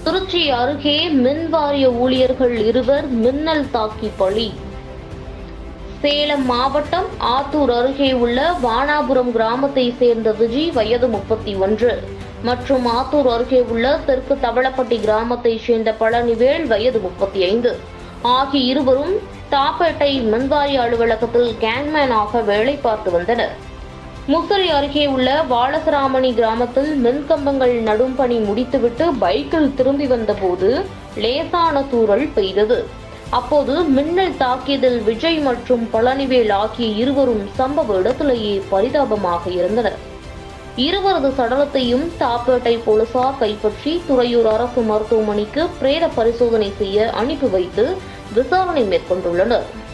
திருச்சி அருகே மின்வாரிய ஊழியர்கள் இருவர் மின்னல் தாக்கி பலி சேலம் மாவட்டம் ஆத்தூர் அருகே உள்ள வானாபுரம் கிராமத்தை சேர்ந்த விஜி வயது முப்பத்தி ஒன்று மற்றும் ஆத்தூர் அருகே உள்ள தெற்கு தவளப்பட்டி கிராமத்தை சேர்ந்த பழனிவேல் வயது முப்பத்தி ஐந்து ஆகிய இருவரும் தாப்பேட்டை மின்வாரிய அலுவலகத்தில் கேங்மேனாக வேலை பார்த்து வந்தனர் முசிறி அருகே உள்ள வாலசராமணி கிராமத்தில் மின்கம்பங்கள் நடும் பணி முடித்துவிட்டு பைக்கில் திரும்பி வந்தபோது லேசான தூறல் பெய்தது அப்போது மின்னல் தாக்கியதில் விஜய் மற்றும் பழனிவேல் ஆகிய இருவரும் சம்பவ இடத்திலேயே பரிதாபமாக இருந்தனர் இருவரது சடலத்தையும் தாப்பேட்டை போலீசார் கைப்பற்றி துறையூர் அரசு மருத்துவமனைக்கு பிரேத பரிசோதனை செய்ய அனுப்பி வைத்து விசாரணை மேற்கொண்டுள்ளனர்